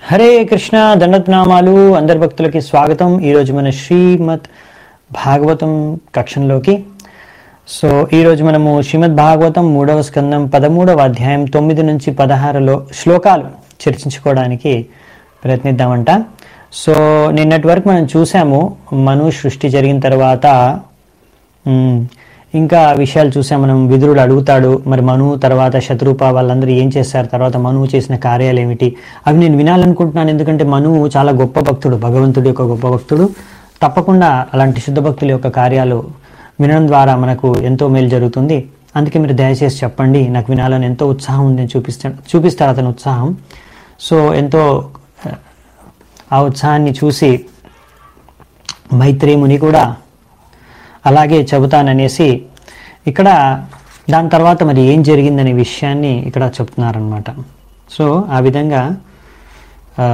హరే కృష్ణ దండత్నామాలు అందరి భక్తులకి స్వాగతం ఈరోజు మన శ్రీమద్ భాగవతం కక్షంలోకి సో ఈరోజు మనము శ్రీమద్ భాగవతం మూడవ స్కందం పదమూడవ అధ్యాయం తొమ్మిది నుంచి పదహారులో శ్లోకాలు చర్చించుకోవడానికి ప్రయత్నిద్దామంట సో నిన్నటి వరకు మనం చూసాము మను సృష్టి జరిగిన తర్వాత మ్మ్. ఇంకా విషయాలు చూసాం మనం విదురుడు అడుగుతాడు మరి మను తర్వాత శత్రుప వాళ్ళందరూ ఏం చేశారు తర్వాత మనువు చేసిన కార్యాలు ఏమిటి అవి నేను వినాలనుకుంటున్నాను ఎందుకంటే మనువు చాలా గొప్ప భక్తుడు భగవంతుడి యొక్క గొప్ప భక్తుడు తప్పకుండా అలాంటి శుద్ధ భక్తుల యొక్క కార్యాలు వినడం ద్వారా మనకు ఎంతో మేలు జరుగుతుంది అందుకే మీరు దయచేసి చెప్పండి నాకు వినాలని ఎంతో ఉత్సాహం ఉందని చూపిస్తాడు చూపిస్తాడు అతని ఉత్సాహం సో ఎంతో ఆ ఉత్సాహాన్ని చూసి మైత్రేముని కూడా అలాగే చెబుతాననేసి ఇక్కడ దాని తర్వాత మరి ఏం జరిగిందనే విషయాన్ని ఇక్కడ చెప్తున్నారనమాట సో ఆ విధంగా ఆ,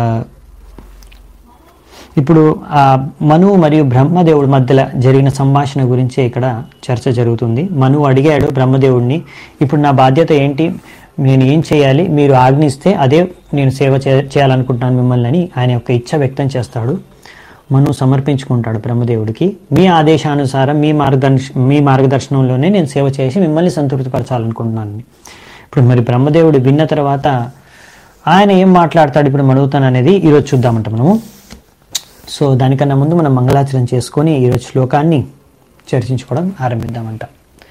ఇప్పుడు ఆ మను మరియు బ్రహ్మదేవుడి మధ్యలో జరిగిన సంభాషణ గురించి ఇక్కడ చర్చ జరుగుతుంది మను అడిగాడు బ్రహ్మదేవుడిని ఇప్పుడు నా బాధ్యత ఏంటి నేను ఏం చేయాలి మీరు ఆజ్ఞిస్తే అదే నేను సేవ చే- చేయాలనుకుంటున్నాను మిమ్మల్ని అని ఆయన యొక్క ఇచ్చ వ్యక్తం చేస్తాడు మను సమర్పించుకుంటాడు బ్రహ్మదేవుడికి మీ ఆదేశానుసారం మీ మార్గదర్శ మీ మార్గదర్శనంలోనే నేను సేవ చేసి మిమ్మల్ని సంతృప్తిపరచాలనుకుంటున్నాను ఇప్పుడు మరి బ్రహ్మదేవుడు విన్న తర్వాత ఆయన ఏం మాట్లాడతాడు ఇప్పుడు మడుగుతాను అనేది ఈరోజు చూద్దామంట మనము సో దానికన్నా ముందు మనం మంగళాచరణ చేసుకొని ఈరోజు శ్లోకాన్ని చర్చించుకోవడం ఆరంభిద్దామంట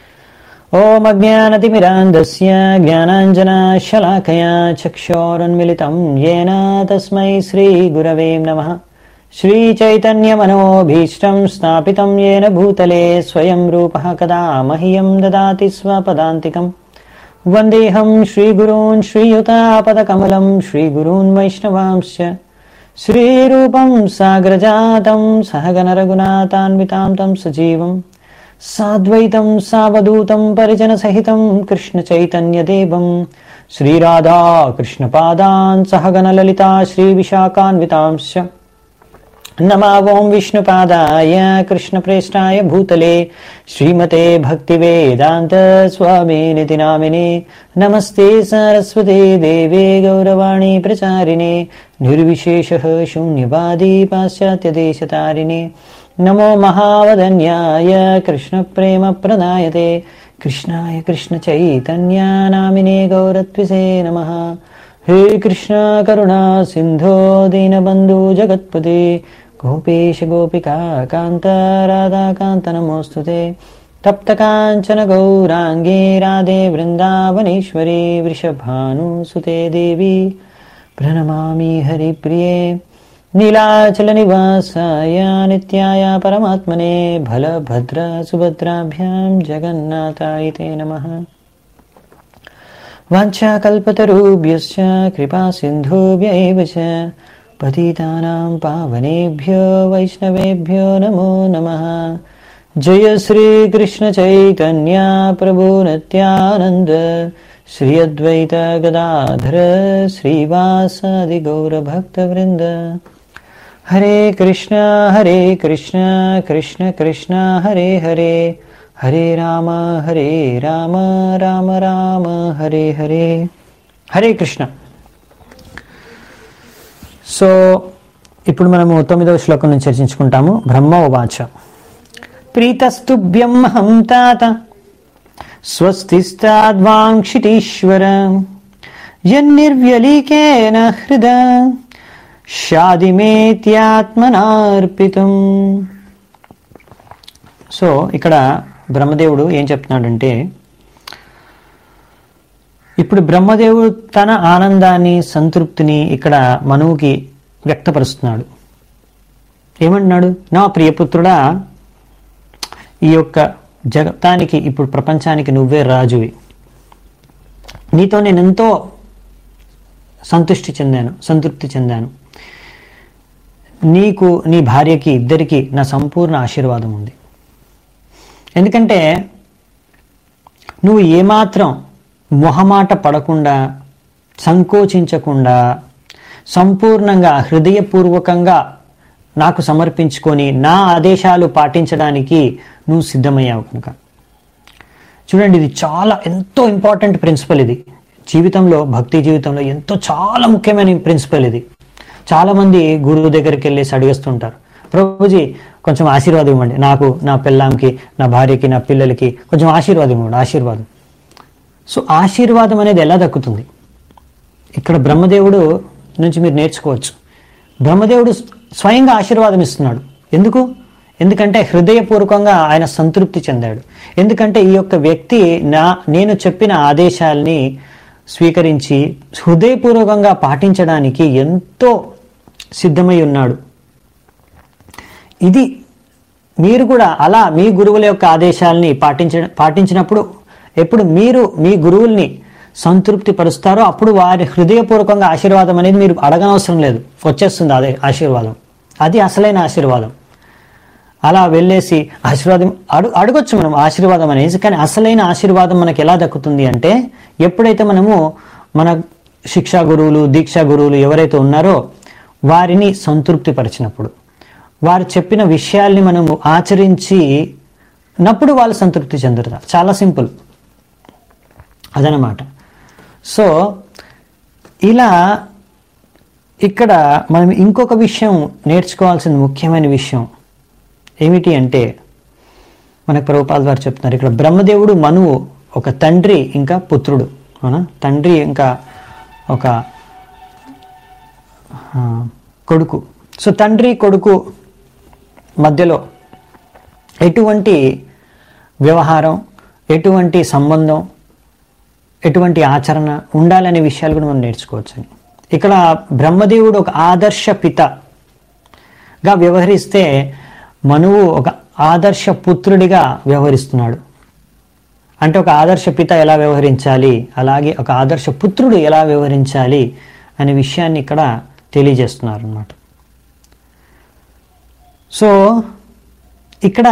ఓం అజ్ఞానతిమిరాంధస్య జ్ఞానాంజనాశలాకయా చక్షోరున్మిళితం येन తస్మై శ్రీగురవే నమః श्रीचैतन्यमनोभीष्टं स्थापितं येन भूतले स्वयं रूपः कदा मह्यं ददाति स्वपदान्तिकम् वन्देऽहं श्रीगुरून् श्रीयुतापदकमलं श्रीगुरून् वैष्णवांश्च श्रीरूपं साग्रजातं सहगनरघुनाथान्वितां तं सजीवम् साद्वैतं सावधूतं परिजनसहितं कृष्णचैतन्यदेवं श्रीराधा कृष्णपादान् सहगणललिता श्रीविशाखान्वितांश्च नमावों विष्णुपादाय कृष्णप्रेष्ठाय भूतले श्रीमते भक्तिवेदान्त स्वामिनिति नामिने नमस्ते सरस्वते देवे गौरवाणी प्रचारिणे निर्विशेषः शून्यवादी पाश्चात्यदेशतारिणे नमो महावदन्याय कृष्णप्रेमप्रदायते कृष्णाय कृष्णचैतन्या नामिने गौरत्विसे नमः हे कृष्ण करुणा सिन्धो दीनबन्धु जगत्पते गोपेश गोपिका कान्त राधाकान्त नमोऽस्तु ते तप्तकाञ्चन गौराङ्गे राधे वृन्दावनेश्वरी वृषभानुसुते देवी प्रणमामि हरिप्रिये नीलाचलनिवासाय नित्याय परमात्मने भलभद्र सुभद्राभ्यां जगन्नाथाय ते नमः वाञ्छाकल्पतरुभ्यश्च कृपासिन्धुभ्य एव च पतितानां पावनेभ्यो वैष्णवेभ्यो नमो नमः जय श्रीकृष्णचैतन्या प्रभु नित्यानन्द श्री अद्वैत गदाधर श्रीवासादिगौरभक्तवृन्द हरे कृष्ण हरे कृष्ण कृष्ण कृष्ण हरे हरे హరే రామ హరే రామ రామ రామ హరే హరే హరే కృష్ణ సో ఇప్పుడు మనము తొమ్మిదవ శ్లోకం నుంచి చర్చించుకుంటాము బ్రహ్మ ఉవాచ ప్రీతస్తుభ్యం హం తాత స్వస్తిస్తాద్వాంక్షిటీశ్వర యన్నిర్వ్యలీకేన హృద షాదిమేత్యాత్మనార్పితం సో ఇక్కడ బ్రహ్మదేవుడు ఏం చెప్తున్నాడంటే ఇప్పుడు బ్రహ్మదేవుడు తన ఆనందాన్ని సంతృప్తిని ఇక్కడ మనువుకి వ్యక్తపరుస్తున్నాడు ఏమంటున్నాడు నా ప్రియపుత్రుడా ఈ యొక్క జగత్తానికి ఇప్పుడు ప్రపంచానికి నువ్వే రాజువి నీతో నేను ఎంతో సంతృష్టి చెందాను సంతృప్తి చెందాను నీకు నీ భార్యకి ఇద్దరికి నా సంపూర్ణ ఆశీర్వాదం ఉంది ఎందుకంటే నువ్వు ఏమాత్రం మొహమాట పడకుండా సంకోచించకుండా సంపూర్ణంగా హృదయపూర్వకంగా నాకు సమర్పించుకొని నా ఆదేశాలు పాటించడానికి నువ్వు సిద్ధమయ్యావు కనుక చూడండి ఇది చాలా ఎంతో ఇంపార్టెంట్ ప్రిన్సిపల్ ఇది జీవితంలో భక్తి జీవితంలో ఎంతో చాలా ముఖ్యమైన ప్రిన్సిపల్ ఇది చాలామంది గురువు దగ్గరికి వెళ్ళేసి అడిగేస్తుంటారు ప్రభుజీ కొంచెం ఆశీర్వాదం ఇవ్వండి నాకు నా పిల్లాంకి నా భార్యకి నా పిల్లలకి కొంచెం ఆశీర్వాదం ఇవ్వండి ఆశీర్వాదం సో ఆశీర్వాదం అనేది ఎలా దక్కుతుంది ఇక్కడ బ్రహ్మదేవుడు నుంచి మీరు నేర్చుకోవచ్చు బ్రహ్మదేవుడు స్వయంగా ఆశీర్వాదం ఇస్తున్నాడు ఎందుకు ఎందుకంటే హృదయపూర్వకంగా ఆయన సంతృప్తి చెందాడు ఎందుకంటే ఈ యొక్క వ్యక్తి నా నేను చెప్పిన ఆదేశాల్ని స్వీకరించి హృదయపూర్వకంగా పాటించడానికి ఎంతో సిద్ధమై ఉన్నాడు ఇది మీరు కూడా అలా మీ గురువుల యొక్క ఆదేశాలని పాటించ పాటించినప్పుడు ఎప్పుడు మీరు మీ గురువుల్ని సంతృప్తి పరుస్తారో అప్పుడు వారి హృదయపూర్వకంగా ఆశీర్వాదం అనేది మీరు అడగనవసరం లేదు వచ్చేస్తుంది అదే ఆశీర్వాదం అది అసలైన ఆశీర్వాదం అలా వెళ్ళేసి ఆశీర్వాదం అడు అడగొచ్చు మనం ఆశీర్వాదం అనేసి కానీ అసలైన ఆశీర్వాదం మనకి ఎలా దక్కుతుంది అంటే ఎప్పుడైతే మనము మన శిక్షా గురువులు దీక్షా గురువులు ఎవరైతే ఉన్నారో వారిని సంతృప్తి పరిచినప్పుడు వారు చెప్పిన విషయాల్ని మనము ఆచరించి నప్పుడు వాళ్ళు సంతృప్తి చెందుతారు చాలా సింపుల్ అదనమాట సో ఇలా ఇక్కడ మనం ఇంకొక విషయం నేర్చుకోవాల్సిన ముఖ్యమైన విషయం ఏమిటి అంటే మనకు ప్రభుపాల్ వారు చెప్తున్నారు ఇక్కడ బ్రహ్మదేవుడు మనువు ఒక తండ్రి ఇంకా పుత్రుడు అవునా తండ్రి ఇంకా ఒక ఆ, కొడుకు సో తండ్రి కొడుకు మధ్యలో ఎటువంటి వ్యవహారం ఎటువంటి సంబంధం ఎటువంటి ఆచరణ ఉండాలనే విషయాలు కూడా మనం నేర్చుకోవచ్చు ఇక్కడ బ్రహ్మదేవుడు ఒక ఆదర్శ పితగా వ్యవహరిస్తే మనువు ఒక ఆదర్శ పుత్రుడిగా వ్యవహరిస్తున్నాడు అంటే ఒక ఆదర్శ పిత ఎలా వ్యవహరించాలి అలాగే ఒక ఆదర్శ పుత్రుడు ఎలా వ్యవహరించాలి అనే విషయాన్ని ఇక్కడ తెలియజేస్తున్నారు అన్నమాట సో ఇక్కడ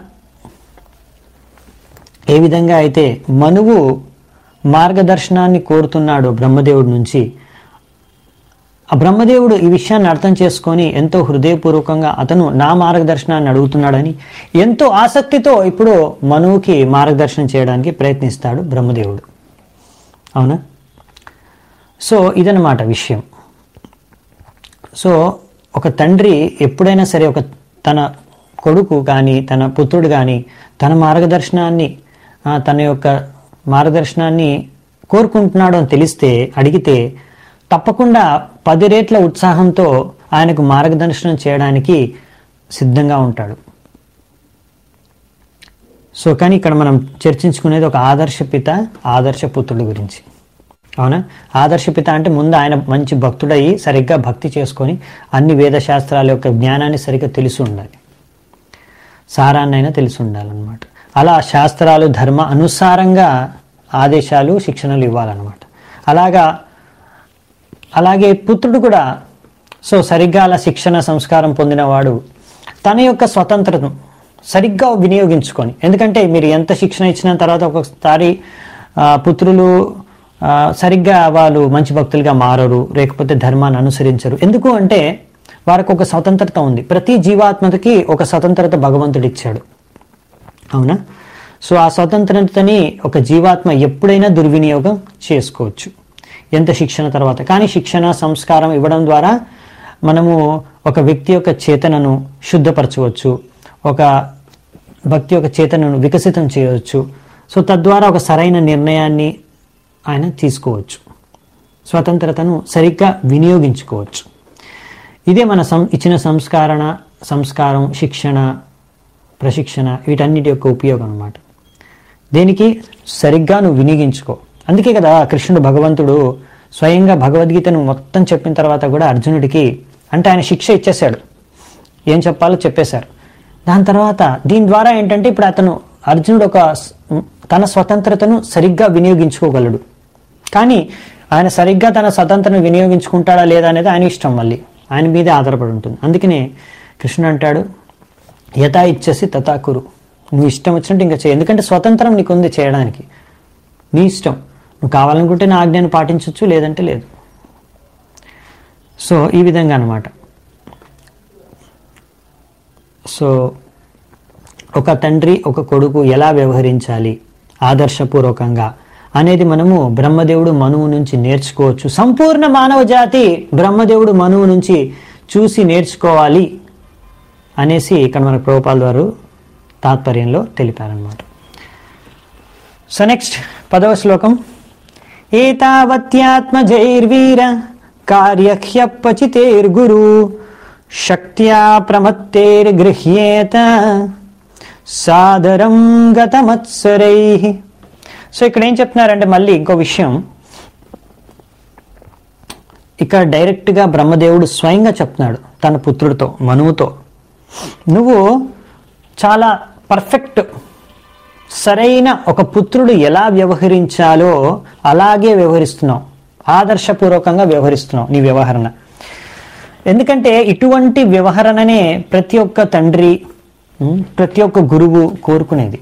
ఏ విధంగా అయితే మనువు మార్గదర్శనాన్ని కోరుతున్నాడు బ్రహ్మదేవుడి నుంచి ఆ బ్రహ్మదేవుడు ఈ విషయాన్ని అర్థం చేసుకొని ఎంతో హృదయపూర్వకంగా అతను నా మార్గదర్శనాన్ని అడుగుతున్నాడని ఎంతో ఆసక్తితో ఇప్పుడు మనువుకి మార్గదర్శనం చేయడానికి ప్రయత్నిస్తాడు బ్రహ్మదేవుడు అవునా సో ఇదన్నమాట విషయం సో ఒక తండ్రి ఎప్పుడైనా సరే ఒక తన కొడుకు కానీ తన పుత్రుడు కానీ తన మార్గదర్శనాన్ని ఆ, తన యొక్క మార్గదర్శనాన్ని కోరుకుంటున్నాడు అని తెలిస్తే అడిగితే తప్పకుండా పది రేట్ల ఉత్సాహంతో ఆయనకు మార్గదర్శనం చేయడానికి సిద్ధంగా ఉంటాడు సో కానీ ఇక్కడ మనం చర్చించుకునేది ఒక ఆదర్శ పిత ఆదర్శ పుత్రుడి గురించి అవునా ఆదర్శ పిత అంటే ముందు ఆయన మంచి భక్తుడయ్యి సరిగ్గా భక్తి చేసుకొని అన్ని వేద శాస్త్రాల యొక్క జ్ఞానాన్ని సరిగ్గా తెలిసి ఉండాలి సారాన్నైనా తెలిసి ఉండాలన్నమాట అలా శాస్త్రాలు ధర్మ అనుసారంగా ఆదేశాలు శిక్షణలు ఇవ్వాలన్నమాట అలాగా అలాగే పుత్రుడు కూడా సో సరిగ్గా అలా శిక్షణ సంస్కారం పొందినవాడు తన యొక్క స్వతంత్రతను సరిగ్గా వినియోగించుకొని ఎందుకంటే మీరు ఎంత శిక్షణ ఇచ్చిన తర్వాత ఒక్కొక్కసారి ఆ, పుత్రులు ఆ, సరిగ్గా వాళ్ళు మంచి భక్తులుగా మారరు లేకపోతే ధర్మాన్ని అనుసరించరు ఎందుకు అంటే వారికి ఒక స్వతంత్రత ఉంది ప్రతి జీవాత్మకి ఒక స్వతంత్రత భగవంతుడు ఇచ్చాడు అవునా సో ఆ స్వతంత్రతని ఒక జీవాత్మ ఎప్పుడైనా దుర్వినియోగం చేసుకోవచ్చు ఎంత శిక్షణ తర్వాత కానీ శిక్షణ సంస్కారం ఇవ్వడం ద్వారా మనము ఒక వ్యక్తి యొక్క చేతనను శుద్ధపరచవచ్చు ఒక భక్తి యొక్క చేతనను వికసితం చేయవచ్చు సో తద్వారా ఒక సరైన నిర్ణయాన్ని ఆయన తీసుకోవచ్చు స్వతంత్రతను సరిగ్గా వినియోగించుకోవచ్చు ఇదే మన సం ఇచ్చిన సంస్కరణ సంస్కారం శిక్షణ ప్రశిక్షణ వీటన్నిటి యొక్క ఉపయోగం అన్నమాట దేనికి సరిగ్గా నువ్వు వినియోగించుకో అందుకే కదా కృష్ణుడు భగవంతుడు స్వయంగా భగవద్గీతను మొత్తం చెప్పిన తర్వాత కూడా అర్జునుడికి అంటే ఆయన శిక్ష ఇచ్చేశాడు ఏం చెప్పాలో చెప్పేశారు దాని తర్వాత దీని ద్వారా ఏంటంటే ఇప్పుడు అతను అర్జునుడు ఒక స్- తన స్వతంత్రతను సరిగ్గా వినియోగించుకోగలడు కానీ ఆయన సరిగ్గా తన స్వతంత్రను వినియోగించుకుంటాడా లేదా అనేది ఆయన ఇష్టం మళ్ళీ ఆయన మీదే ఆధారపడి ఉంటుంది అందుకనే కృష్ణుడు అంటాడు యథా ఇచ్చేసి తథా కురు నువ్వు ఇష్టం వచ్చినట్టు ఇంకా చేయి ఎందుకంటే స్వతంత్రం నీకు ఉంది చేయడానికి నీ ఇష్టం నువ్వు కావాలనుకుంటే నా ఆజ్ఞను పాటించవచ్చు లేదంటే లేదు సో ఈ విధంగా అన్నమాట సో ఒక తండ్రి ఒక కొడుకు ఎలా వ్యవహరించాలి ఆదర్శపూర్వకంగా అనేది మనము బ్రహ్మదేవుడు మనువు నుంచి నేర్చుకోవచ్చు సంపూర్ణ మానవ జాతి బ్రహ్మదేవుడు మనువు నుంచి చూసి నేర్చుకోవాలి అనేసి ఇక్కడ మన ప్రభుపాల్ వారు తాత్పర్యంలో తెలిపారనమాట సో నెక్స్ట్ పదవ శ్లోకం ఏతావత్యాత్మజైర్వీర కార్యహ్యపచితేర్గురు శక్త్యా ప్రమత్తేర్గృహ్యేత సాదరం గతమత్సరై సో ఇక్కడ ఏం చెప్తున్నారంటే మళ్ళీ ఇంకో విషయం ఇక్కడ డైరెక్ట్గా బ్రహ్మదేవుడు స్వయంగా చెప్తున్నాడు తన పుత్రుడితో మనువుతో నువ్వు చాలా పర్ఫెక్ట్ సరైన ఒక పుత్రుడు ఎలా వ్యవహరించాలో అలాగే వ్యవహరిస్తున్నావు ఆదర్శపూర్వకంగా వ్యవహరిస్తున్నావు నీ వ్యవహరణ ఎందుకంటే ఇటువంటి వ్యవహరణనే ప్రతి ఒక్క తండ్రి ఉమ్, ప్రతి ఒక్క గురువు కోరుకునేది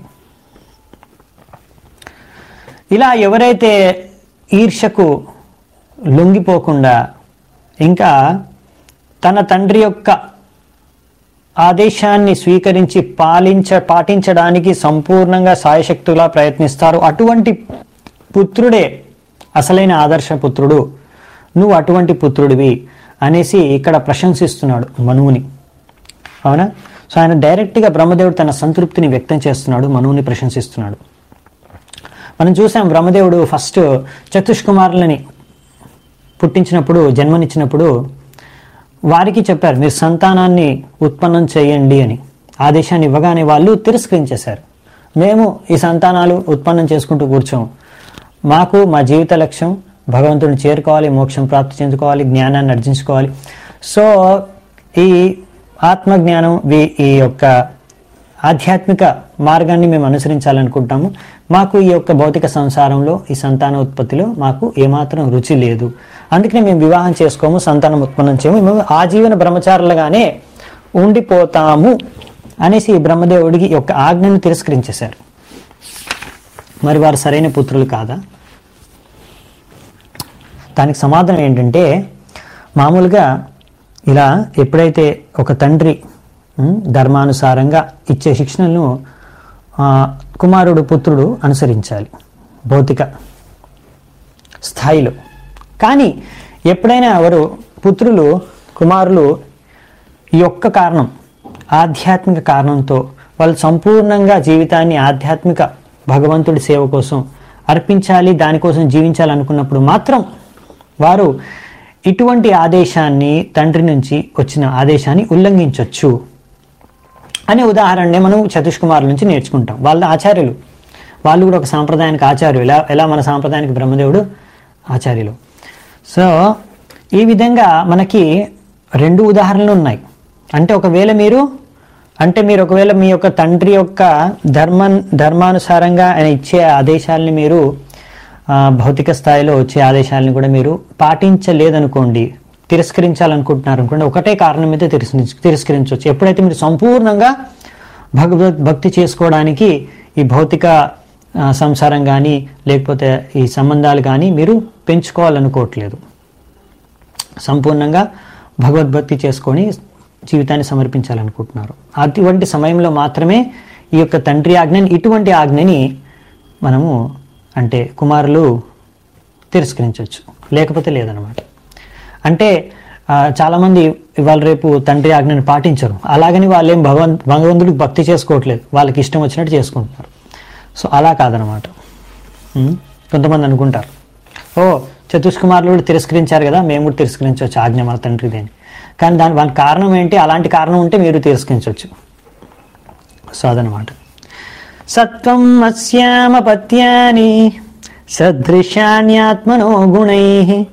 ఇలా ఎవరైతే ఈర్షకు లొంగిపోకుండా ఇంకా తన తండ్రి యొక్క ఆదేశాన్ని స్వీకరించి పాలించ పాటించడానికి సంపూర్ణంగా సాయశక్తులా ప్రయత్నిస్తారు అటువంటి పుత్రుడే అసలైన ఆదర్శ పుత్రుడు నువ్వు అటువంటి పుత్రుడివి అనేసి ఇక్కడ ప్రశంసిస్తున్నాడు మనువుని అవునా సో ఆయన డైరెక్ట్గా బ్రహ్మదేవుడు తన సంతృప్తిని వ్యక్తం చేస్తున్నాడు మనువుని ప్రశంసిస్తున్నాడు మనం చూసాం బ్రహ్మదేవుడు ఫస్ట్ చతుష్కుమారులని పుట్టించినప్పుడు జన్మనిచ్చినప్పుడు వారికి చెప్పారు మీరు సంతానాన్ని ఉత్పన్నం చేయండి అని ఆదేశాన్ని ఇవ్వగానే వాళ్ళు తిరస్కరించేశారు మేము ఈ సంతానాలు ఉత్పన్నం చేసుకుంటూ కూర్చోము మాకు మా జీవిత లక్ష్యం భగవంతుడిని చేరుకోవాలి మోక్షం ప్రాప్తి చెందుకోవాలి జ్ఞానాన్ని అర్జించుకోవాలి సో ఈ ఆత్మజ్ఞానం వి- ఈ యొక్క ఆధ్యాత్మిక మార్గాన్ని మేము అనుసరించాలనుకుంటాము మాకు ఈ యొక్క భౌతిక సంసారంలో ఈ సంతాన ఉత్పత్తిలో మాకు ఏమాత్రం రుచి లేదు అందుకనే మేము వివాహం చేసుకోము సంతానం ఉత్పన్నం చేయము మేము ఆజీవన బ్రహ్మచారులుగానే ఉండిపోతాము అనేసి ఈ బ్రహ్మదేవుడికి ఈ యొక్క ఆజ్ఞను తిరస్కరించేశారు మరి వారు సరైన పుత్రులు కాదా దానికి సమాధానం ఏంటంటే మామూలుగా ఇలా ఎప్పుడైతే ఒక తండ్రి ఉమ్, ధర్మానుసారంగా ఇచ్చే శిక్షణలను ఆ, కుమారుడు పుత్రుడు అనుసరించాలి భౌతిక స్థాయిలో కానీ ఎప్పుడైనా ఎవరు పుత్రులు కుమారులు ఈ ఒక్క కారణం ఆధ్యాత్మిక కారణంతో వాళ్ళు సంపూర్ణంగా జీవితాన్ని ఆధ్యాత్మిక భగవంతుడి సేవ కోసం అర్పించాలి దానికోసం జీవించాలనుకున్నప్పుడు మాత్రం వారు ఇటువంటి ఆదేశాన్ని తండ్రి నుంచి వచ్చిన ఆదేశాన్ని ఉల్లంఘించవచ్చు అనే ఉదాహరణని మనం చతుష్ కుమార్ నుంచి నేర్చుకుంటాం వాళ్ళ ఆచార్యులు వాళ్ళు కూడా ఒక సాంప్రదాయానికి ఆచార్యులు ఎలా ఎలా మన సాంప్రదాయానికి బ్రహ్మదేవుడు ఆచార్యులు సో ఈ విధంగా మనకి రెండు ఉదాహరణలు ఉన్నాయి అంటే ఒకవేళ మీరు అంటే మీరు ఒకవేళ మీ యొక్క తండ్రి యొక్క ధర్మ ధర్మానుసారంగా ఆయన ఇచ్చే ఆదేశాలని మీరు ఆ, భౌతిక స్థాయిలో వచ్చే ఆదేశాలను కూడా మీరు పాటించలేదనుకోండి తిరస్కరించాలనుకుంటున్నారు అనుకోండి ఒకటే కారణం మీద తిరస్కరించ తిరస్కరించవచ్చు ఎప్పుడైతే మీరు సంపూర్ణంగా భగవద్ భక్తి చేసుకోవడానికి ఈ భౌతిక ఆ, సంసారం కానీ లేకపోతే ఈ సంబంధాలు కానీ మీరు పెంచుకోవాలనుకోవట్లేదు సంపూర్ణంగా భగవద్భక్తి చేసుకొని జీవితాన్ని సమర్పించాలనుకుంటున్నారు అటువంటి సమయంలో మాత్రమే ఈ యొక్క తండ్రి ఆజ్ఞని ఇటువంటి ఆజ్ఞని మనము అంటే కుమారులు తిరస్కరించవచ్చు లేకపోతే లేదనమాట అంటే ఆ, చాలామంది ఇవాళ రేపు తండ్రి ఆజ్ఞని పాటించరు అలాగని వాళ్ళు ఏం భగవంత్ భగవంతుడికి భక్తి చేసుకోవట్లేదు వాళ్ళకి ఇష్టం వచ్చినట్టు చేసుకుంటున్నారు సో అలా కాదనమాట ఉం? కొంతమంది అనుకుంటారు ఓ చతుష్కుమారులు కూడా తిరస్కరించారు కదా మేము కూడా తిరస్కరించవచ్చు ఆజ్ఞ మన తండ్రిది అని కానీ దాని దాని కారణం ఏంటి అలాంటి కారణం ఉంటే మీరు తిరస్కరించవచ్చు సో అదనమాట సత్వం అస్యామపత్యాని సదృశాన్యాత్మనో గుణై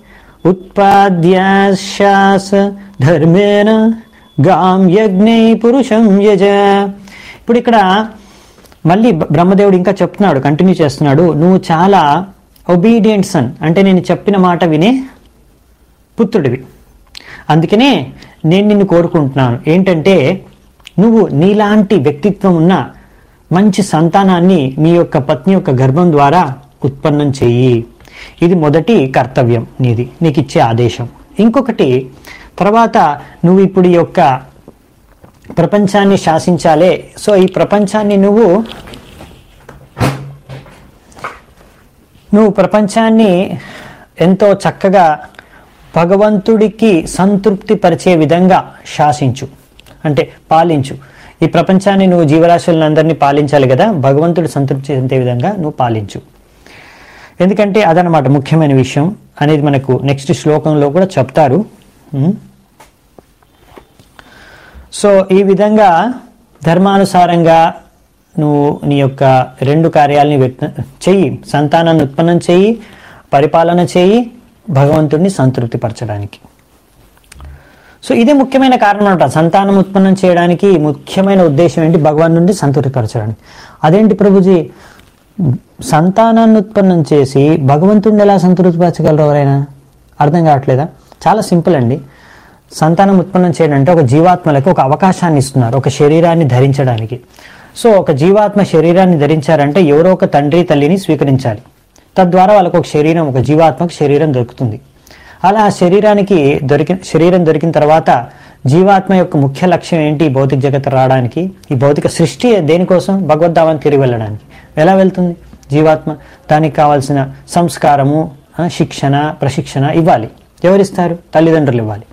ఉత్పాద్యాశాస ధర్మేణ గాం యజ్ఞై పురుషం యజ ఇప్పుడు ఇక్కడ మళ్ళీ బ- బ్రహ్మదేవుడు ఇంకా చెప్తున్నాడు కంటిన్యూ చేస్తున్నాడు నువ్వు చాలా ఒబీడియంట్ సన్ అంటే నేను చెప్పిన మాట వినే పుత్రుడివి అందుకనే నేను నిన్ను కోరుకుంటున్నాను ఏంటంటే నువ్వు నీలాంటి వ్యక్తిత్వం ఉన్న మంచి సంతానాన్ని నీ యొక్క పత్ని యొక్క గర్భం ద్వారా ఉత్పన్నం చెయ్యి ఇది మొదటి కర్తవ్యం నీది నీకు ఇచ్చే ఆదేశం ఇంకొకటి తర్వాత నువ్వు ఇప్పుడు ఈ యొక్క ప్రపంచాన్ని శాసించాలే సో ఈ ప్రపంచాన్ని నువ్వు నువ్వు ప్రపంచాన్ని ఎంతో చక్కగా భగవంతుడికి సంతృప్తి పరిచే విధంగా శాసించు అంటే పాలించు ఈ ప్రపంచాన్ని నువ్వు జీవరాశులందరినీ పాలించాలి కదా భగవంతుడు సంతృప్తి చెందే విధంగా నువ్వు పాలించు ఎందుకంటే అదనమాట ముఖ్యమైన విషయం అనేది మనకు నెక్స్ట్ శ్లోకంలో కూడా చెప్తారు ఉం? సో ఈ విధంగా ధర్మానుసారంగా నువ్వు నీ యొక్క రెండు కార్యాలని వ్యక్త- చెయ్యి సంతానాన్ని ఉత్పన్నం చెయ్యి పరిపాలన చేయి భగవంతుడిని సంతృప్తిపరచడానికి సో ఇదే ముఖ్యమైన కారణం అనమాట సంతానం ఉత్పన్నం చేయడానికి ముఖ్యమైన ఉద్దేశం ఏంటి భగవంతుడిని సంతృప్తిపరచడానికి అదేంటి ప్రభుజీ సంతానాన్ని ఉత్పన్నం చేసి భగవంతుడిని ఎలా సంతృప్తిపరచగలరు ఎవరైనా అర్థం కావట్లేదా చాలా సింపుల్ అండి సంతానం ఉత్పన్నం చేయడం అంటే ఒక జీవాత్మలకు ఒక అవకాశాన్ని ఇస్తున్నారు ఒక శరీరాన్ని ధరించడానికి సో ఒక జీవాత్మ శరీరాన్ని ధరించారంటే ఎవరో ఒక తండ్రి తల్లిని స్వీకరించాలి తద్వారా వాళ్ళకు ఒక శరీరం ఒక జీవాత్మకు శరీరం దొరుకుతుంది అలా ఆ శరీరానికి దొరికిన శరీరం దొరికిన తర్వాత జీవాత్మ యొక్క ముఖ్య లక్ష్యం ఏంటి ఈ భౌతిక జగత్తు రావడానికి ఈ భౌతిక సృష్టి దేనికోసం భగవద్ధావాన్ని తిరిగి వెళ్ళడానికి ఎలా వెళ్తుంది జీవాత్మ దానికి కావాల్సిన సంస్కారము ఆ, శిక్షణ ప్రశిక్షణ ఇవ్వాలి ఎవరిస్తారు తల్లిదండ్రులు ఇవ్వాలి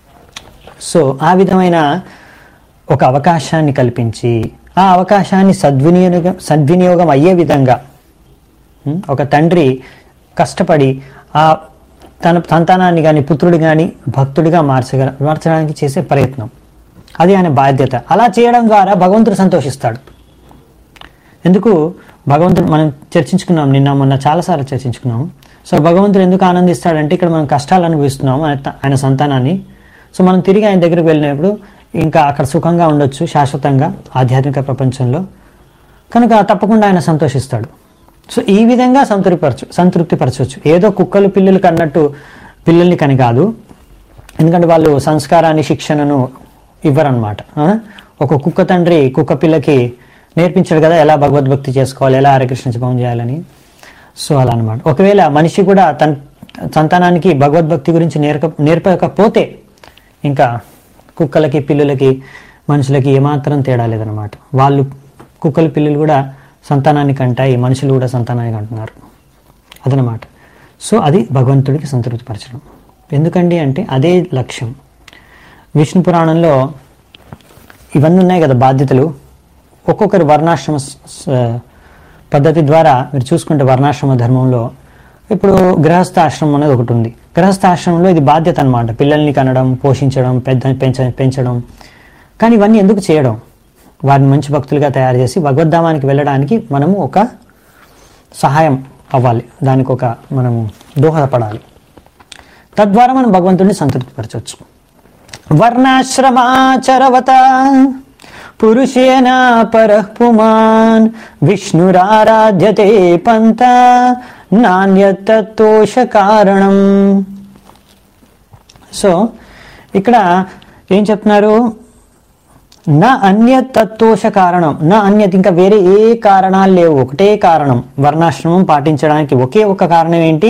సో ఆ విధమైన ఒక అవకాశాన్ని కల్పించి ఆ అవకాశాన్ని సద్వినియోగం సద్వినియోగం అయ్యే విధంగా ఉం, ఒక తండ్రి కష్టపడి ఆ తన సంతానాన్ని కానీ పుత్రుడు కానీ భక్తుడిగా మార్చగ మార్చడానికి చేసే ప్రయత్నం అది ఆయన బాధ్యత అలా చేయడం ద్వారా భగవంతుడు సంతోషిస్తాడు ఎందుకు భగవంతుడు మనం చర్చించుకున్నాం నిన్న మొన్న చాలాసార్లు చర్చించుకున్నాం సో భగవంతుడు ఎందుకు ఆనందిస్తాడంటే ఇక్కడ మనం కష్టాలు అనుభవిస్తున్నాం ఆయన త- ఆయన సంతానాన్ని సో మనం తిరిగి ఆయన దగ్గరికి వెళ్ళినప్పుడు ఇంకా అక్కడ సుఖంగా ఉండొచ్చు శాశ్వతంగా ఆధ్యాత్మిక ప్రపంచంలో కనుక తప్పకుండా ఆయన సంతోషిస్తాడు సో ఈ విధంగా సంతృప్తిపరచు సంతృప్తిపరచవచ్చు ఏదో కుక్కలు పిల్లలు కన్నట్టు పిల్లల్ని కని కాదు ఎందుకంటే వాళ్ళు సంస్కారాన్ని శిక్షణను ఇవ్వరనమాట అవునా? ఒక కుక్క తండ్రి కుక్క పిల్లకి నేర్పించాడు కదా ఎలా భగవద్భక్తి చేసుకోవాలి ఎలా హరికృష్ణ జపం చేయాలని సో అలా అనమాట ఒకవేళ మనిషి కూడా తన సంతానానికి భగవద్భక్తి గురించి నేర్క నేర్పకపోతే ఇంకా కుక్కలకి పిల్లులకి మనుషులకి ఏమాత్రం తేడా లేదనమాట వాళ్ళు కుక్కలు పిల్లులు కూడా సంతానానికి అంటాయి మనుషులు కూడా సంతానానికి అంటున్నారు అదనమాట సో అది భగవంతుడికి సంతృప్తిపరచడం ఎందుకండి అంటే అదే లక్ష్యం విష్ణు పురాణంలో ఇవన్నీ ఉన్నాయి కదా బాధ్యతలు ఒక్కొక్కరి వర్ణాశ్రమ స- స- పద్ధతి ద్వారా మీరు చూసుకుంటే వర్ణాశ్రమ ధర్మంలో ఇప్పుడు గృహస్థ ఆశ్రమం అనేది ఒకటి ఉంది గృహస్థ ఆశ్రమంలో ఇది బాధ్యత అన్నమాట పిల్లల్ని కనడం పోషించడం పెద్ద పెంచ పెంచడం కానీ ఇవన్నీ ఎందుకు చేయడం వారిని మంచి భక్తులుగా తయారు చేసి భగవద్ధామానికి వెళ్ళడానికి మనము ఒక సహాయం అవ్వాలి దానికి ఒక మనము దోహదపడాలి తద్వారా మనం భగవంతుడిని సంతృప్తిపరచవచ్చు వర్ణాశ్రమాచరవత పురుషేణ పరః పుమాన్ విష్ణురారాధ్యతే పంత నాణ్యతోష కారణం సో ఇక్కడ ఏం చెప్తున్నారు నా అన్యత్ తత్వోష కారణం నా అన్యత్ ఇంకా వేరే ఏ కారణాలు లేవు ఒకటే కారణం వర్ణాశ్రమం పాటించడానికి ఒకే ఒక కారణం ఏంటి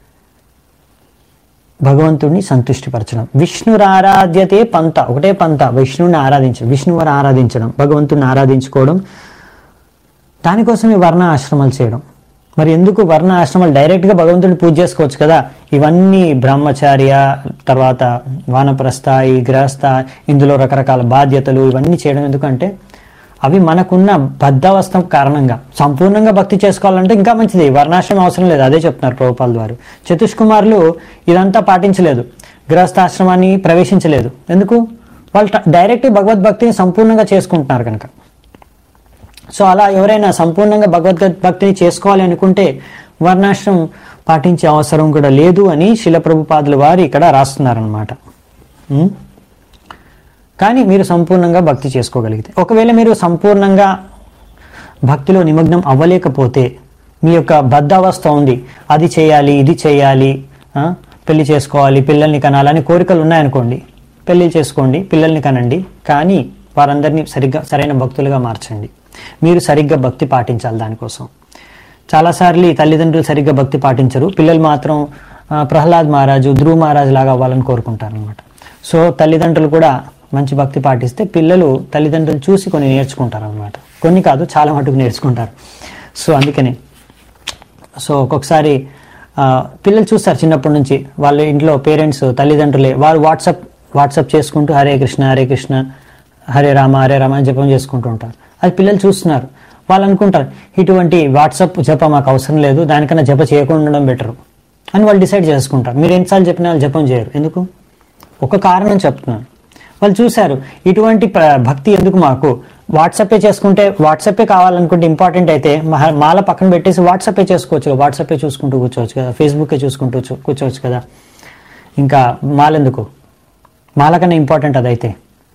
భగవంతుడిని సంతుష్టిపరచడం విష్ణురు ఆరాధ్యతే పంత ఒకటే పంత విష్ణువుని ఆరాధించడం విష్ణువుని ఆరాధించడం భగవంతుడిని ఆరాధించుకోవడం దానికోసమే వర్ణ ఆశ్రమాలు చేయడం మరి ఎందుకు వర్ణ ఆశ్రమాలు డైరెక్ట్గా భగవంతుడిని పూజ చేసుకోవచ్చు కదా ఇవన్నీ బ్రహ్మచార్య తర్వాత వానప్రస్థ ఈ గృహస్థ ఇందులో రకరకాల బాధ్యతలు ఇవన్నీ చేయడం ఎందుకంటే అవి మనకున్న బద్ధావస్థ కారణంగా సంపూర్ణంగా భక్తి చేసుకోవాలంటే ఇంకా మంచిది వర్ణాశ్రమం అవసరం లేదు అదే చెప్తున్నారు ప్రభుపాల ద్వారా చతుష్కుమారులు ఇదంతా పాటించలేదు గృహస్థాశ్రమాన్ని ప్రవేశించలేదు ఎందుకు వాళ్ళు ట- డైరెక్ట్ భగవద్భక్తిని సంపూర్ణంగా చేసుకుంటున్నారు కనుక సో అలా ఎవరైనా సంపూర్ణంగా భగవద్భక్తిని చేసుకోవాలి అనుకుంటే వర్ణాశ్రమం పాటించే అవసరం కూడా లేదు అని శిల ప్రభుపాదుల వారు ఇక్కడ రాస్తున్నారనమాట ఉం? కానీ మీరు సంపూర్ణంగా భక్తి చేసుకోగలిగితే ఒకవేళ మీరు సంపూర్ణంగా భక్తిలో నిమగ్నం అవ్వలేకపోతే మీ యొక్క బద్ధావస్థ ఉంది అది చేయాలి ఇది చేయాలి ఆ, పెళ్లి చేసుకోవాలి పిల్లల్ని కనాలని కోరికలు ఉన్నాయనుకోండి పెళ్లి చేసుకోండి పిల్లల్ని కనండి కానీ వారందరినీ సరిగ్గా సరైన భక్తులుగా మార్చండి మీరు సరిగ్గా భక్తి పాటించాలి దానికోసం చాలాసార్లు ఈ తల్లిదండ్రులు సరిగ్గా భక్తి పాటించరు పిల్లలు మాత్రం ఆ, ప్రహ్లాద్ మహారాజు ధ్రువ మహారాజు లాగా అవ్వాలని కోరుకుంటారు అనమాట సో తల్లిదండ్రులు కూడా మంచి భక్తి పాటిస్తే పిల్లలు తల్లిదండ్రులు చూసి కొన్ని నేర్చుకుంటారు అనమాట కొన్ని కాదు చాలా మటుకు నేర్చుకుంటారు సో అందుకని సో ఒక్కొక్కసారి ఆ, పిల్లలు చూస్తారు చిన్నప్పటి నుంచి వాళ్ళ ఇంట్లో పేరెంట్స్ తల్లిదండ్రులే వారు వాట్సాప్ వాట్సాప్ చేసుకుంటూ హరే కృష్ణ హరే కృష్ణ హరే రామ హరే రామ అని జపం చేసుకుంటూ ఉంటారు అది పిల్లలు చూస్తున్నారు వాళ్ళు అనుకుంటారు ఇటువంటి వాట్సాప్ జప మాకు అవసరం లేదు దానికన్నా జప చేయకుండా ఉండడం బెటర్ అని వాళ్ళు డిసైడ్ చేసుకుంటారు మీరు ఎన్నిసార్లు చెప్పినా వాళ్ళు జపం చేయరు ఎందుకు ఒక కారణం చెప్తున్నాను వాళ్ళు చూశారు ఇటువంటి ప- భక్తి ఎందుకు మాకు వాట్సాపే చేసుకుంటే వాట్సాపే కావాలనుకుంటే ఇంపార్టెంట్ అయితే మహ- మాల పక్కన పెట్టేసి వాట్సాపే చేసుకోవచ్చు కదా వాట్సాపే చూసుకుంటూ కూర్చోవచ్చు కదా ఫేస్బుకే చూసుకుంటూ చూ- కూర్చోవచ్చు కదా ఇంకా మాలెందుకు మాల కన్నా ఇంపార్టెంట్ అదైతే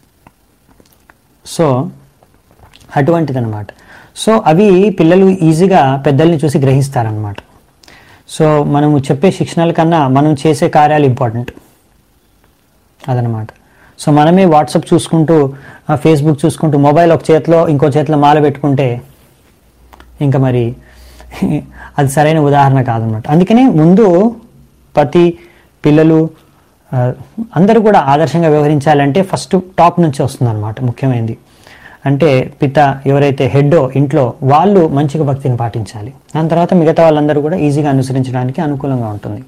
సో అటువంటిదన్నమాట సో అవి పిల్లలు ఈజీగా పెద్దల్ని చూసి గ్రహిస్తారనమాట సో మనము చెప్పే శిక్షణల కన్నా మనం చేసే కార్యాలు ఇంపార్టెంట్ అదనమాట సో మనమే వాట్సాప్ చూసుకుంటూ ఆ, ఫేస్బుక్ చూసుకుంటూ మొబైల్ ఒక చేతిలో ఇంకో చేతిలో మాల పెట్టుకుంటే ఇంకా మరి అది సరైన ఉదాహరణ కాదనమాట అందుకనే ముందు ప్రతి పిల్లలు ఆ, అందరూ కూడా ఆదర్శంగా వ్యవహరించాలంటే ఫస్ట్ టాప్ నుంచి వస్తుందన్నమాట ముఖ్యమైనది అంటే పిత ఎవరైతే హెడ్డో ఇంట్లో వాళ్ళు మంచిగా భక్తిని పాటించాలి దాని తర్వాత మిగతా వాళ్ళందరూ కూడా ఈజీగా అనుసరించడానికి అనుకూలంగా ఉంటుంది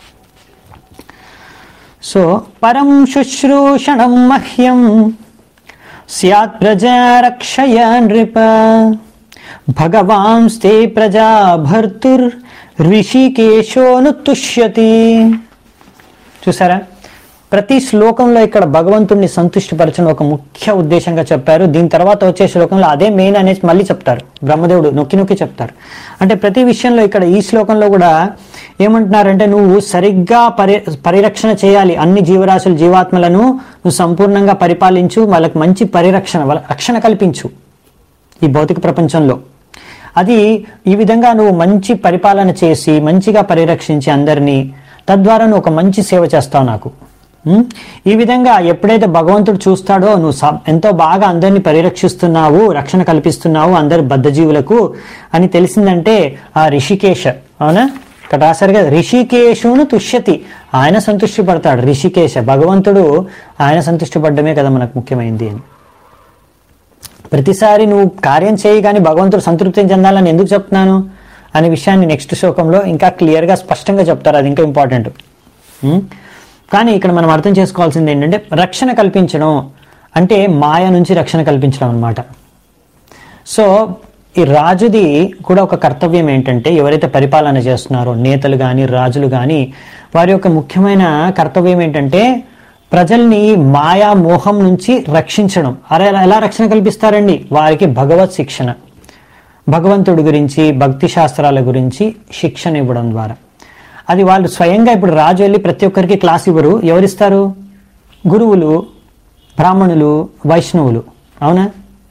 సో పరం శుశ్రూషణం మహ్యం స్యాత్ ప్రజారక్షయ నృప భగవాంస్తే ప్రజా భర్తుర్ ఋషికేశోను తుష్యతి చూసారా ప్రతి శ్లోకంలో ఇక్కడ భగవంతుణ్ణి సంతుష్టిపరచడం ఒక ముఖ్య ఉద్దేశంగా చెప్పారు దీని తర్వాత వచ్చే శ్లోకంలో అదే మెయిన్ అనేసి మళ్ళీ చెప్తారు బ్రహ్మదేవుడు నొక్కి నొక్కి చెప్తారు అంటే ప్రతి విషయంలో ఇక్కడ ఈ శ్లోకంలో కూడా ఏమంటున్నారంటే నువ్వు సరిగ్గా పరి పరిరక్షణ చేయాలి అన్ని జీవరాశులు జీవాత్మలను నువ్వు సంపూర్ణంగా పరిపాలించు వాళ్ళకి మంచి పరిరక్షణ వాళ్ళ రక్షణ కల్పించు ఈ భౌతిక ప్రపంచంలో అది ఈ విధంగా నువ్వు మంచి పరిపాలన చేసి మంచిగా పరిరక్షించి అందరినీ తద్వారా నువ్వు ఒక మంచి సేవ చేస్తావు నాకు ఉం? ఈ విధంగా ఎప్పుడైతే భగవంతుడు చూస్తాడో నువ్వు స- ఎంతో బాగా అందరినీ పరిరక్షిస్తున్నావు రక్షణ కల్పిస్తున్నావు అందరి బద్ధజీవులకు అని తెలిసిందంటే ఆ రిషికేశ అవునా ఇక్కడ రాశారు కదా రిషికేశును తుష్యతి ఆయన సంతృష్టి పడతాడు రిషికేశ భగవంతుడు ఆయన సంతృష్టి పడ్డమే కదా మనకు ముఖ్యమైనది అని ప్రతిసారి నువ్వు కార్యం చేయి కానీ భగవంతుడు సంతృప్తి చెందాలని ఎందుకు చెప్తున్నాను అనే విషయాన్ని నెక్స్ట్ శ్లోకంలో ఇంకా క్లియర్గా స్పష్టంగా చెప్తారు అది ఇంకా ఇంపార్టెంట్ ఉం? కానీ ఇక్కడ మనం అర్థం చేసుకోవాల్సింది ఏంటంటే రక్షణ కల్పించడం అంటే మాయ నుంచి రక్షణ కల్పించడం అన్నమాట సో ఈ రాజుది కూడా ఒక కర్తవ్యం ఏంటంటే ఎవరైతే పరిపాలన చేస్తున్నారో నేతలు కానీ రాజులు కానీ వారి యొక్క ముఖ్యమైన కర్తవ్యం ఏంటంటే ప్రజల్ని మాయా మోహం నుంచి రక్షించడం అరే ఎలా రక్షణ కల్పిస్తారండి వారికి భగవత్ శిక్షణ భగవంతుడి గురించి భక్తి శాస్త్రాల గురించి శిక్షణ ఇవ్వడం ద్వారా అది వాళ్ళు స్వయంగా ఇప్పుడు రాజు వెళ్ళి ప్రతి ఒక్కరికి క్లాస్ ఇవ్వరు ఎవరిస్తారు గురువులు బ్రాహ్మణులు వైష్ణవులు అవునా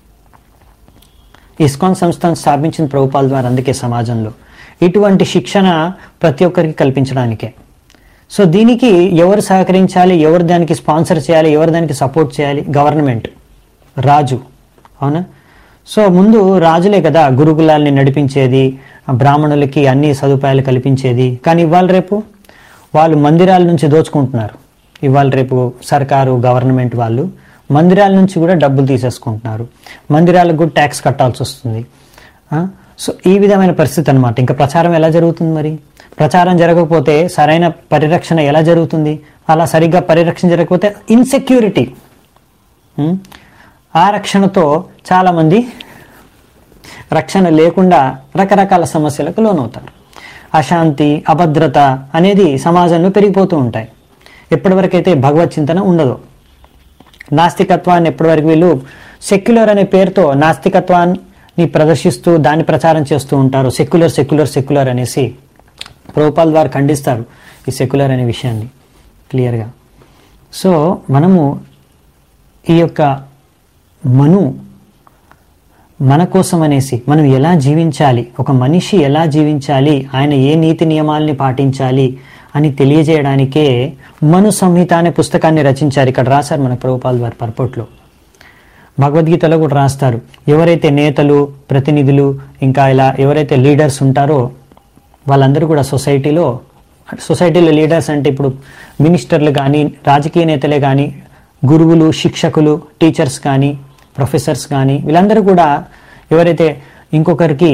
ఇస్కాన్ సంస్థను స్థాపించిన ప్రభుపాల ద్వారా అందుకే సమాజంలో ఇటువంటి శిక్షణ ప్రతి ఒక్కరికి కల్పించడానికే సో దీనికి ఎవరు సహకరించాలి ఎవరు దానికి స్పాన్సర్ చేయాలి ఎవరు దానికి సపోర్ట్ చేయాలి గవర్నమెంట్ రాజు అవునా సో ముందు రాజులే కదా గురుకులాల్ని నడిపించేది బ్రాహ్మణులకి అన్ని సదుపాయాలు కల్పించేది కానీ ఇవాళ రేపు వాళ్ళు మందిరాల నుంచి దోచుకుంటున్నారు ఇవాళ రేపు సర్కారు గవర్నమెంట్ వాళ్ళు మందిరాల నుంచి కూడా డబ్బులు తీసేసుకుంటున్నారు మందిరాలకు కూడా ట్యాక్స్ కట్టాల్సి వస్తుంది ఆ? సో ఈ విధమైన పరిస్థితి అనమాట ఇంకా ప్రచారం ఎలా జరుగుతుంది మరి ప్రచారం జరగకపోతే సరైన పరిరక్షణ ఎలా జరుగుతుంది అలా సరిగ్గా పరిరక్షణ జరగకపోతే ఇన్సెక్యూరిటీ ఉం? ఆ రక్షణతో చాలామంది రక్షణ లేకుండా రకరకాల సమస్యలకు లోనవుతారు అశాంతి అభద్రత అనేది సమాజంలో పెరిగిపోతూ ఉంటాయి ఎప్పటివరకైతే భగవత్ చింతన ఉండదు నాస్తికత్వాన్ని ఎప్పటివరకు వీళ్ళు సెక్యులర్ అనే పేరుతో నాస్తికత్వాన్ని ప్రదర్శిస్తూ దాన్ని ప్రచారం చేస్తూ ఉంటారు సెక్యులర్ సెక్యులర్ సెక్యులర్ అనేసి ప్రభుపాల్ వారు ఖండిస్తారు ఈ సెక్యులర్ అనే విషయాన్ని క్లియర్గా సో మనము ఈ యొక్క మను మన కోసం అనేసి మనం ఎలా జీవించాలి ఒక మనిషి ఎలా జీవించాలి ఆయన ఏ నీతి నియమాల్ని పాటించాలి అని తెలియజేయడానికే మను సంహిత అనే పుస్తకాన్ని రచించారు ఇక్కడ రాశారు మన ప్రభుపాల్ వారి పర్పోట్లో భగవద్గీతలో కూడా రాస్తారు ఎవరైతే నేతలు ప్రతినిధులు ఇంకా ఇలా ఎవరైతే లీడర్స్ ఉంటారో వాళ్ళందరూ కూడా సొసైటీలో సొసైటీలో లీడర్స్ అంటే ఇప్పుడు మినిస్టర్లు కానీ రాజకీయ నేతలే కానీ గురువులు శిక్షకులు టీచర్స్ కానీ ప్రొఫెసర్స్ కానీ వీళ్ళందరూ కూడా ఎవరైతే ఇంకొకరికి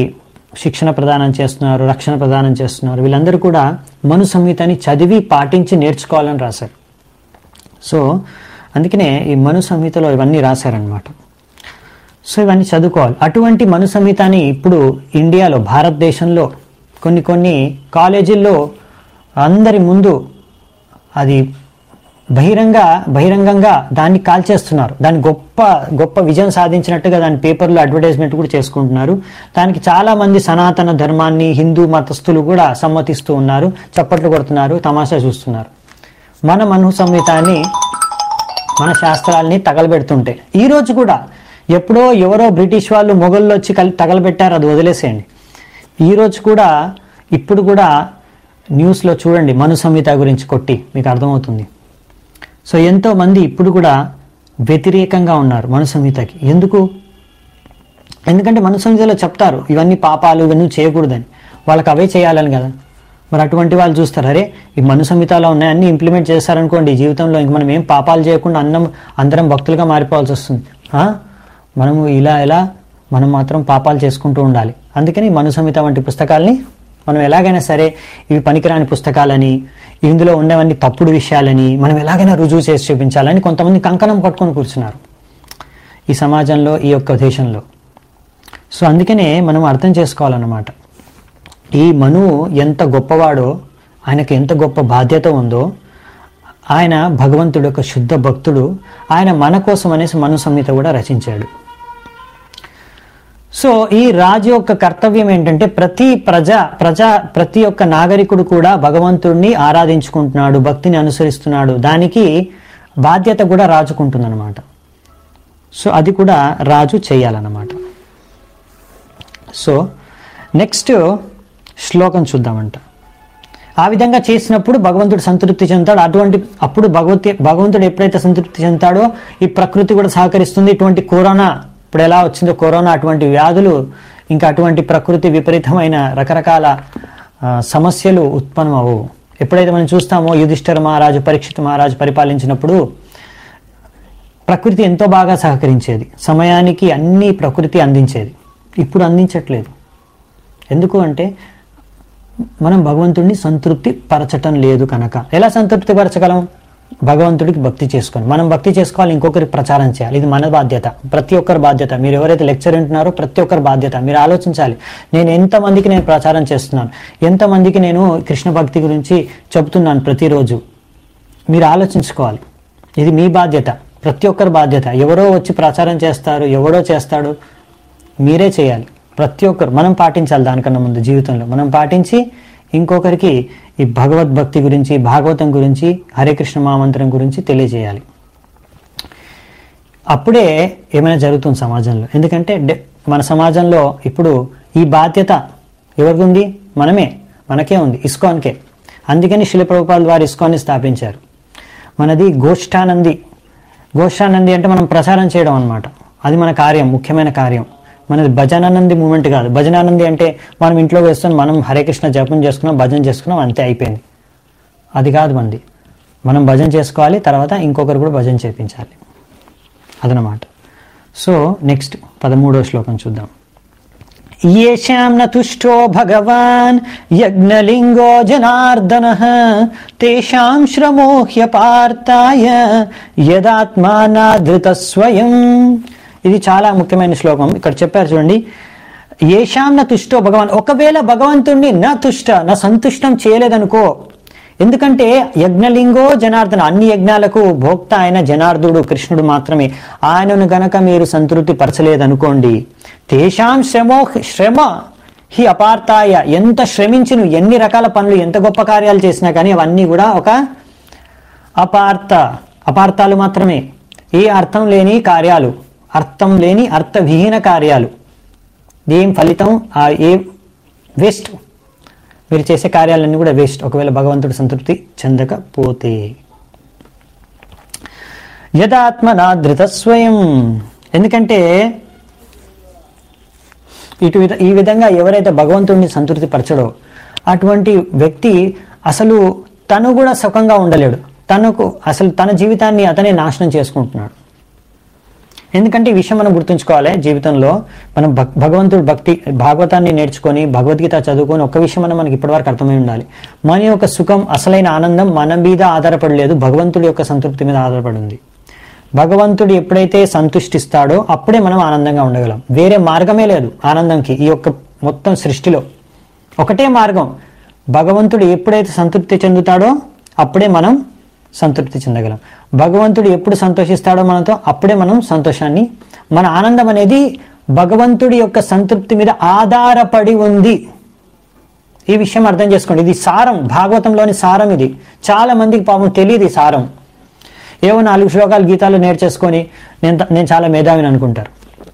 శిక్షణ ప్రదానం చేస్తున్నారు రక్షణ ప్రదానం చేస్తున్నారు వీళ్ళందరూ కూడా మను సంహితని చదివి పాటించి నేర్చుకోవాలని రాశారు సో అందుకనే ఈ మను సంహితలో ఇవన్నీ రాశారనమాట సో ఇవన్నీ చదువుకోవాలి అటువంటి మను సంహితని ఇప్పుడు ఇండియాలో భారతదేశంలో కొన్ని కొన్ని కాలేజీల్లో అందరి ముందు అది బహిరంగ బహిరంగంగా దాన్ని కాల్చేస్తున్నారు దాని గొప్ప గొప్ప విజయం సాధించినట్టుగా దాని పేపర్లో అడ్వర్టైజ్మెంట్ కూడా చేసుకుంటున్నారు దానికి చాలా మంది సనాతన ధర్మాన్ని హిందూ మతస్థులు కూడా సమ్మతిస్తూ ఉన్నారు చప్పట్లు కొడుతున్నారు తమాషా చూస్తున్నారు మన మను సంహితాన్ని మన శాస్త్రాల్ని తగలబెడుతుంటే ఈ రోజు కూడా ఎప్పుడో ఎవరో బ్రిటిష్ వాళ్ళు మొఘళ్ళు వచ్చి కలి తగలబెట్టారు అది వదిలేసేయండి ఈ రోజు కూడా ఇప్పుడు కూడా న్యూస్లో చూడండి మను సంహిత గురించి కొట్టి మీకు అర్థమవుతుంది సో ఎంతో మంది ఇప్పుడు కూడా వ్యతిరేకంగా ఉన్నారు మను సంహితకి ఎందుకు ఎందుకంటే మను సంహితలో చెప్తారు ఇవన్నీ పాపాలు ఇవన్నీ చేయకూడదని వాళ్ళకి అవే చేయాలని కదా మరి అటువంటి వాళ్ళు చూస్తారు అరే ఈ మను సంహితలో ఉన్నాయి అన్ని ఇంప్లిమెంట్ చేస్తారనుకోండి ఈ జీవితంలో ఇంక మనం ఏం పాపాలు చేయకుండా అన్నం అందరం భక్తులుగా మారిపోవాల్సి వస్తుంది ఆ? మనము ఇలా ఎలా మనం మాత్రం పాపాలు చేసుకుంటూ ఉండాలి అందుకని మను సంహిత వంటి పుస్తకాల్ని మనం ఎలాగైనా సరే ఇవి పనికిరాని పుస్తకాలని ఇందులో ఉన్నవన్నీ తప్పుడు విషయాలని మనం ఎలాగైనా రుజువు చేసి చూపించాలని కొంతమంది కంకణం పట్టుకొని కూర్చున్నారు ఈ సమాజంలో ఈ యొక్క దేశంలో సో అందుకనే మనం అర్థం చేసుకోవాలన్నమాట ఈ మనువు ఎంత గొప్పవాడో ఆయనకు ఎంత గొప్ప బాధ్యత ఉందో ఆయన భగవంతుడు యొక్క శుద్ధ భక్తుడు ఆయన మన కోసం అనేసి మను సంహిత కూడా రచించాడు సో ఈ రాజు యొక్క కర్తవ్యం ఏంటంటే ప్రతి ప్రజ ప్రజా ప్రతి ఒక్క నాగరికుడు కూడా భగవంతుడిని ఆరాధించుకుంటున్నాడు భక్తిని అనుసరిస్తున్నాడు దానికి బాధ్యత కూడా రాజుకుంటుందన్నమాట సో అది కూడా రాజు చేయాలన్నమాట సో నెక్స్ట్ శ్లోకం చూద్దామంట ఆ విధంగా చేసినప్పుడు భగవంతుడు సంతృప్తి చెందుతాడు అటువంటి అప్పుడు భగవతి భగవంతుడు ఎప్పుడైతే సంతృప్తి చెందుతాడో ఈ ప్రకృతి కూడా సహకరిస్తుంది ఇటువంటి కరోనా ఇప్పుడు ఎలా వచ్చిందో కరోనా అటువంటి వ్యాధులు ఇంకా అటువంటి ప్రకృతి విపరీతమైన రకరకాల ఆ, సమస్యలు ఉత్పన్నం అవ్వవు ఎప్పుడైతే మనం చూస్తామో యుధిష్ఠిర మహారాజు పరీక్షిత్ మహారాజు పరిపాలించినప్పుడు ప్రకృతి ఎంతో బాగా సహకరించేది సమయానికి అన్ని ప్రకృతి అందించేది ఇప్పుడు అందించట్లేదు ఎందుకు అంటే మనం భగవంతుడిని సంతృప్తి పరచటం లేదు కనుక ఎలా సంతృప్తి పరచగలం భగవంతుడికి భక్తి చేసుకొని మనం భక్తి చేసుకోవాలి ఇంకొకరికి ప్రచారం చేయాలి ఇది మన బాధ్యత ప్రతి ఒక్కరి బాధ్యత మీరు ఎవరైతే లెక్చర్ వింటున్నారో ప్రతి ఒక్కరి బాధ్యత మీరు ఆలోచించాలి నేను ఎంతమందికి నేను ప్రచారం చేస్తున్నాను ఎంతమందికి నేను కృష్ణ భక్తి గురించి చెబుతున్నాను ప్రతిరోజు మీరు ఆలోచించుకోవాలి ఇది మీ బాధ్యత ప్రతి ఒక్కరి బాధ్యత ఎవరో వచ్చి ప్రచారం చేస్తారు ఎవడో చేస్తాడు మీరే చేయాలి ప్రతి ఒక్కరు మనం పాటించాలి దానికన్నా ముందు జీవితంలో మనం పాటించి ఇంకొకరికి ఈ భగవద్భక్తి గురించి భాగవతం గురించి హరే కృష్ణ మహామంత్రం గురించి తెలియజేయాలి అప్పుడే ఏమైనా జరుగుతుంది సమాజంలో ఎందుకంటే డె- మన సమాజంలో ఇప్పుడు ఈ బాధ్యత ఎవరికి ఉంది మనమే మనకే ఉంది ఇస్కాన్కే అందుకని శిలప్రభుపాల్ వారు ఇస్కాన్ని స్థాపించారు మనది గోష్ఠానంది గోష్ఠానంది అంటే మనం ప్రచారం చేయడం అన్నమాట అది మన కార్యం ముఖ్యమైన కార్యం మనది భజనానంది మూమెంట్ కాదు భజనానంది అంటే మనం ఇంట్లో వేస్తాం మనం హరే కృష్ణ జపం చేసుకున్నాం భజన చేసుకున్నాం అంతే అయిపోయింది అది కాదు మంది మనం భజన చేసుకోవాలి తర్వాత ఇంకొకరు కూడా భజన చేపించాలి అదనమాట సో నెక్స్ట్ పదమూడో శ్లోకం చూద్దాం येषां न तुष्टो भगवान् यज्ञलिङ्गो जनार्दनः तेषां श्रमो ह्यपार्थाय యదాత్మానాధృతస్వయం ఇది చాలా ముఖ్యమైన శ్లోకం ఇక్కడ చెప్పారు చూడండి ఏషాం న తుష్టో భగవాన్ ఒకవేళ భగవంతుణ్ణి నా తుష్ట నా సంతుష్టం చేయలేదనుకో ఎందుకంటే యజ్ఞలింగో జనార్దన అన్ని యజ్ఞాలకు భోక్త అయిన జనార్దుడు కృష్ణుడు మాత్రమే ఆయనను గనక మీరు సంతృప్తి పరచలేదనుకోండి తేషాం శ్రమో శ్రమ హి అపార్థాయ ఎంత శ్రమించి నువ్వు ఎన్ని రకాల పనులు ఎంత గొప్ప కార్యాలు చేసినా కానీ అవన్నీ కూడా ఒక అపార్థ అపార్థాలు మాత్రమే ఏ అర్థం లేని కార్యాలు అర్థం లేని అర్థవిహీన కార్యాలు ఏం ఫలితం ఆ ఏ వేస్ట్ మీరు చేసే కార్యాలన్నీ కూడా వేస్ట్ ఒకవేళ భగవంతుడు సంతృప్తి చెందకపోతే యదాత్మనాధృత స్వయం ఎందుకంటే ఇటు విధ- ఈ విధంగా ఎవరైతే భగవంతుడిని సంతృప్తి పరచడో అటువంటి వ్యక్తి అసలు తను కూడా సుఖంగా ఉండలేడు తనకు అసలు తన జీవితాన్ని అతనే నాశనం చేసుకుంటున్నాడు ఎందుకంటే ఈ విషయం మనం గుర్తుంచుకోవాలి జీవితంలో మనం భక్- భగవంతుడు భక్తి భాగవతాన్ని నేర్చుకొని భగవద్గీత చదువుకొని ఒక్క విషయం మనం మనకి ఇప్పటివరకు అర్థమై ఉండాలి మన యొక్క సుఖం అసలైన ఆనందం మన మీద ఆధారపడలేదు భగవంతుడి యొక్క సంతృప్తి మీద ఆధారపడి ఉంది భగవంతుడు ఎప్పుడైతే సంతుష్టిస్తాడో అప్పుడే మనం ఆనందంగా ఉండగలం వేరే మార్గమే లేదు ఆనందంకి ఈ యొక్క మొత్తం సృష్టిలో ఒకటే మార్గం భగవంతుడు ఎప్పుడైతే సంతృప్తి చెందుతాడో అప్పుడే మనం సంతృప్తి చెందగలం భగవంతుడు ఎప్పుడు సంతోషిస్తాడో మనతో అప్పుడే మనం సంతోషాన్ని మన ఆనందం అనేది భగవంతుడి యొక్క సంతృప్తి మీద ఆధారపడి ఉంది ఈ విషయం అర్థం చేసుకోండి ఇది సారం భాగవతంలోని సారం ఇది చాలా మందికి పాపం తెలియదు ఈ సారం ఏవో నాలుగు శ్లోకాలు గీతాలు నేర్చేసుకొని నేను త- నేను చాలా మేధావిని అనుకుంటారు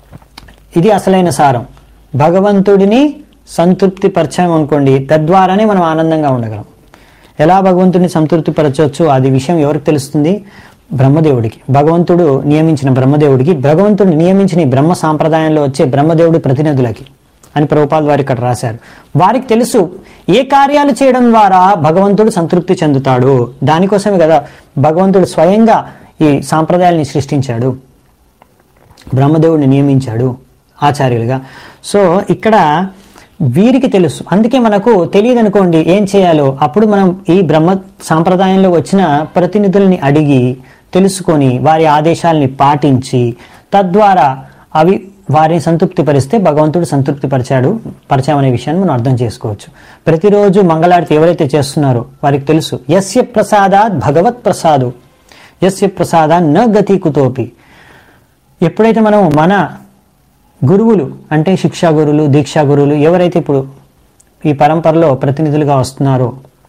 ఇది అసలైన సారం భగవంతుడిని సంతృప్తి పరిచయం అనుకోండి తద్వారానే మనం ఆనందంగా ఉండగలం ఎలా భగవంతుడిని సంతృప్తి పరచవచ్చు అది విషయం ఎవరికి తెలుస్తుంది బ్రహ్మదేవుడికి భగవంతుడు నియమించిన బ్రహ్మదేవుడికి భగవంతుడు నియమించిన ఈ బ్రహ్మ సాంప్రదాయంలో వచ్చే బ్రహ్మదేవుడి ప్రతినిధులకి అని ప్రభుపాల్ వారు ఇక్కడ రాశారు వారికి తెలుసు ఏ కార్యాలు చేయడం ద్వారా భగవంతుడు సంతృప్తి చెందుతాడు దానికోసమే కదా భగవంతుడు స్వయంగా ఈ సాంప్రదాయాల్ని సృష్టించాడు బ్రహ్మదేవుడిని నియమించాడు ఆచార్యులుగా సో ఇక్కడ వీరికి తెలుసు అందుకే మనకు తెలియదు అనుకోండి ఏం చేయాలో అప్పుడు మనం ఈ బ్రహ్మ సాంప్రదాయంలో వచ్చిన ప్రతినిధుల్ని అడిగి తెలుసుకొని వారి ఆదేశాల్ని పాటించి తద్వారా అవి వారిని సంతృప్తి పరిస్తే భగవంతుడు సంతృప్తి పరిచాడు పరిచామనే విషయాన్ని మనం అర్థం చేసుకోవచ్చు ప్రతిరోజు మంగళారతి ఎవరైతే చేస్తున్నారో వారికి తెలుసు యస్య ప్రసాదాత్ భగవత్ ప్రసాదు యస్య ప్రసాదా న గతి కుతోపి ఎప్పుడైతే మనం మన గురువులు అంటే శిక్షా గురువులు దీక్షా గురువులు ఎవరైతే ఇప్పుడు ఈ పరంపరలో ప్రతినిధులుగా వస్తున్నారో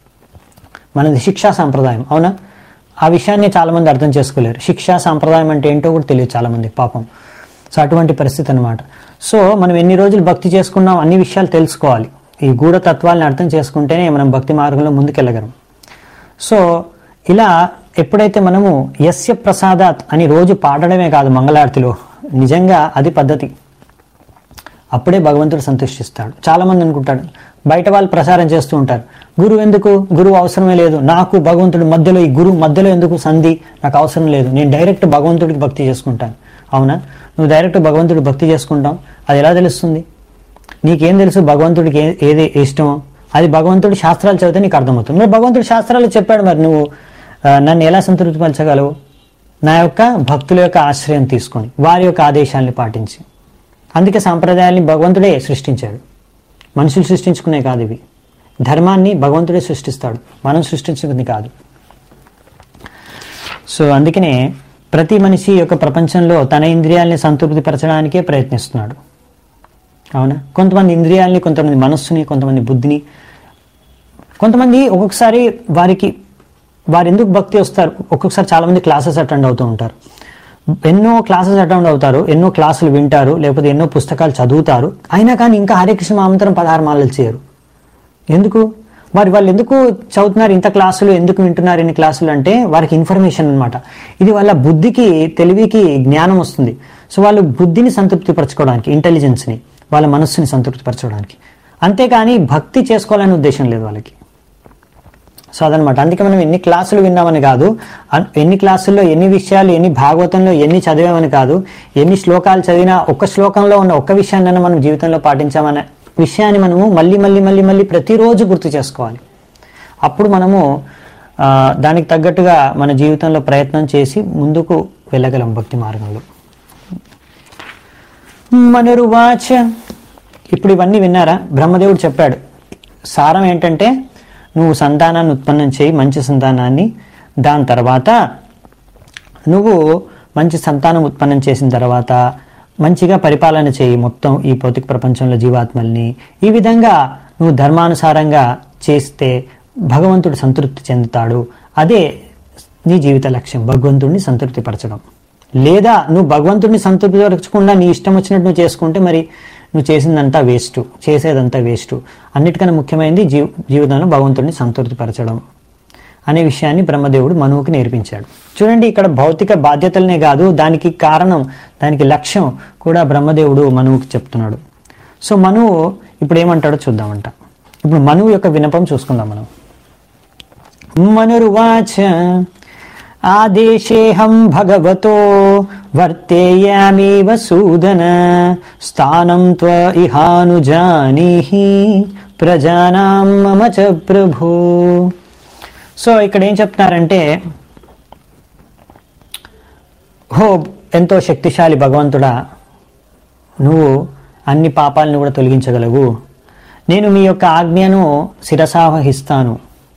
మనది శిక్షా సాంప్రదాయం అవునా ఆ విషయాన్ని చాలా మంది అర్థం చేసుకోలేరు శిక్షా సాంప్రదాయం అంటే ఏంటో కూడా తెలియదు చాలా మందికి పాపం సో అటువంటి పరిస్థితి అనమాట సో మనం ఎన్ని రోజులు భక్తి చేసుకున్నాం అన్ని విషయాలు తెలుసుకోవాలి ఈ గూఢతత్వాలను అర్థం చేసుకుంటేనే మనం భక్తి మార్గంలో ముందుకెళ్ళగలం సో ఇలా ఎప్పుడైతే మనము యస్య ప్రసాదాత్ అని రోజు పాడడమే కాదు మంగళారతిలో నిజంగా అది పద్ధతి అప్పుడే భగవంతుడు సంతుష్టిస్తాడు చాలా మంది అనుకుంటాడు బయట వాళ్ళు ప్రసారం చేస్తూ ఉంటారు గురువు ఎందుకు గురువు అవసరమే లేదు నాకు భగవంతుడి మధ్యలో ఈ గురువు మధ్యలో ఎందుకు సంధి నాకు అవసరం లేదు నేను డైరెక్ట్ భగవంతుడికి భక్తి చేసుకుంటాను అవునా నువ్వు డైరెక్ట్ భగవంతుడికి భక్తి చేసుకుంటావు అది ఎలా తెలుస్తుంది నీకేం తెలుసు భగవంతుడికి ఏ- ఏది ఇష్టమో అది భగవంతుడి శాస్త్రాలు చదివితే నీకు అర్థమవుతుంది మరి భగవంతుడి శాస్త్రాలు చెప్పాడు మరి నువ్వు ఆ, నన్ను ఎలా సంతృప్తిపరచగలవు నా యొక్క భక్తుల యొక్క ఆశ్రయం తీసుకొని వారి యొక్క ఆదేశాల్ని పాటించి అందుకే సాంప్రదాయాల్ని భగవంతుడే సృష్టించాడు మనుషులు సృష్టించుకునే కాదు ఇవి ధర్మాన్ని భగవంతుడే సృష్టిస్తాడు మనం సృష్టించుకుంది కాదు సో అందుకనే ప్రతి మనిషి యొక్క ప్రపంచంలో తన ఇంద్రియాల్ని సంతృప్తిపరచడానికే ప్రయత్నిస్తున్నాడు అవునా కొంతమంది ఇంద్రియాల్ని కొంతమంది మనస్సుని కొంతమంది బుద్ధిని కొంతమంది ఒక్కొక్కసారి వారికి వారు ఎందుకు భక్తి వస్తారు ఒక్కొక్కసారి చాలా మంది క్లాసెస్ అటెండ్ అవుతూ ఉంటారు ఎన్నో క్లాసెస్ అటెండ్ అవుతారు ఎన్నో క్లాసులు వింటారు లేకపోతే ఎన్నో పుస్తకాలు చదువుతారు అయినా కానీ ఇంకా హరే కృష్ణ మామంతరం పదహారు మాలలు చేయరు ఎందుకు మరి వాళ్ళు ఎందుకు చదువుతున్నారు ఇంత క్లాసులు ఎందుకు వింటున్నారు ఇన్ని క్లాసులు అంటే వారికి ఇన్ఫర్మేషన్ అన్నమాట ఇది వాళ్ళ బుద్ధికి తెలివికి జ్ఞానం వస్తుంది సో వాళ్ళు బుద్ధిని సంతృప్తిపరచుకోవడానికి ఇంటెలిజెన్స్ని వాళ్ళ మనస్సుని సంతృప్తిపరచుకోవడానికి అంతేకాని భక్తి చేసుకోవాలనే ఉద్దేశం లేదు వాళ్ళకి సో అదనమాట అందుకే మనం ఎన్ని క్లాసులు విన్నామని కాదు అన్- ఎన్ని క్లాసుల్లో ఎన్ని విషయాలు ఎన్ని భాగవతంలో ఎన్ని చదివామని కాదు ఎన్ని శ్లోకాలు చదివినా ఒక్క శ్లోకంలో ఉన్న ఒక్క విషయాన్ని మనం జీవితంలో పాటించామనే విషయాన్ని మనము మళ్ళీ మళ్ళీ మళ్ళీ మళ్ళీ ప్రతిరోజు గుర్తు చేసుకోవాలి అప్పుడు మనము ఆ, దానికి తగ్గట్టుగా మన జీవితంలో ప్రయత్నం చేసి ముందుకు వెళ్ళగలం భక్తి మార్గంలో మనురువాచ ఇప్పుడు ఇవన్నీ విన్నారా బ్రహ్మదేవుడు చెప్పాడు సారం ఏంటంటే నువ్వు సంతానాన్ని ఉత్పన్నం చేయి మంచి సంతానాన్ని దాని తర్వాత నువ్వు మంచి సంతానం ఉత్పన్నం చేసిన తర్వాత మంచిగా పరిపాలన చేయి మొత్తం ఈ భౌతిక ప్రపంచంలో జీవాత్మల్ని ఈ విధంగా నువ్వు ధర్మానుసారంగా చేస్తే భగవంతుడు సంతృప్తి చెందుతాడు అదే నీ జీవిత లక్ష్యం భగవంతుడిని సంతృప్తిపరచడం లేదా నువ్వు భగవంతుడిని సంతృప్తిపరచకుండా నీ ఇష్టం వచ్చినట్టు నువ్వు చేసుకుంటే మరి నువ్వు చేసిందంతా వేస్ట్ చేసేదంతా వేస్ట్ అన్నిటికన్నా ముఖ్యమైనది జీ జీవితంలో భగవంతుడిని సంతృప్తిపరచడం అనే విషయాన్ని బ్రహ్మదేవుడు మనువుకి నేర్పించాడు చూడండి ఇక్కడ భౌతిక బాధ్యతలనే కాదు దానికి కారణం దానికి లక్ష్యం కూడా బ్రహ్మదేవుడు మనువుకి చెప్తున్నాడు సో మనువు ఇప్పుడు ఏమంటాడో చూద్దామంట ఇప్పుడు మనువు యొక్క వినపం చూసుకుందాం మనం మనురువాచ ఆదేశేహం భగవతో వర్తేయామేవ సూదన స్థానం త్వ ఇహానుజానీహి ప్రజానాం మమ చ ప్రభు సో ఇక్కడ ఏం చెప్తున్నారంటే హో ఎంతో శక్తిశాలి భగవంతుడా నువ్వు అన్ని పాపాలను కూడా తొలగించగలవు నేను మీ యొక్క ఆజ్ఞను శిరసావహిస్తాను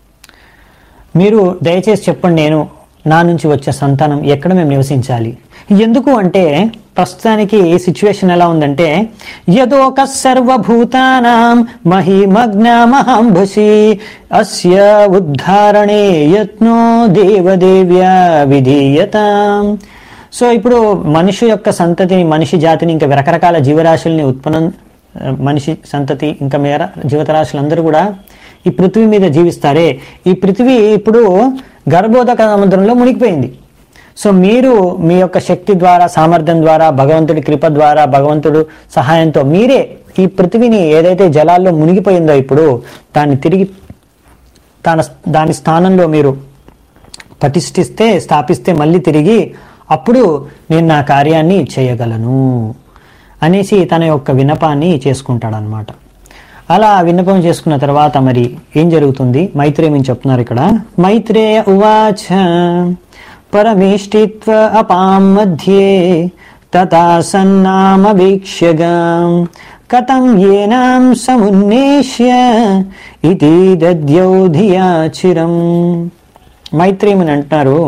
మీరు దయచేసి చెప్పండి నేను నా నుంచి వచ్చే సంతానం ఎక్కడ మేము నివసించాలి ఎందుకు అంటే ప్రస్తుతానికి సిచ్యువేషన్ ఎలా ఉందంటే యదోక సర్వభూతానాం మహిమగ్నమహంభసి అస్య ఉద్ధారణే యత్నో దేవదేవ్యా విధీయతాం సో ఇప్పుడు మనిషి యొక్క సంతతిని మనిషి జాతిని ఇంకా రకరకాల జీవరాశుల్ని ఉత్పన్నం ఆ, మనిషి సంతతి ఇంకా మేర జీవతరాశులందరూ కూడా ఈ పృథ్వీ మీద జీవిస్తారే ఈ పృథ్వీ ఇప్పుడు గర్భోదక సముద్రంలో మునిగిపోయింది సో మీరు మీ యొక్క శక్తి ద్వారా సామర్థ్యం ద్వారా భగవంతుడి కృప ద్వారా భగవంతుడు సహాయంతో మీరే ఈ పృథ్వీని ఏదైతే జలాల్లో మునిగిపోయిందో ఇప్పుడు దాన్ని తిరిగి తన దాని స్థానంలో మీరు ప్రతిష్ఠిస్తే స్థాపిస్తే మళ్ళీ తిరిగి అప్పుడు నేను నా కార్యాన్ని చేయగలను అనేసి తన యొక్క విన్నపాన్ని చేసుకుంటాడనమాట అలా విన్నపం చేసుకున్న తర్వాత మరి ఏం జరుగుతుంది మైత్రేయం చెప్తున్నారు ఇక్కడ మైత్రేయ ఉవాచ పరమేష్టిత్వ అపాం మధ్యే తథా సన్నామ వీక్ష్యగాం కథం ఏనాం సమున్నేష్య ఇది దద్యౌ ధియా చిరం మైత్రేయమని అంటున్నారు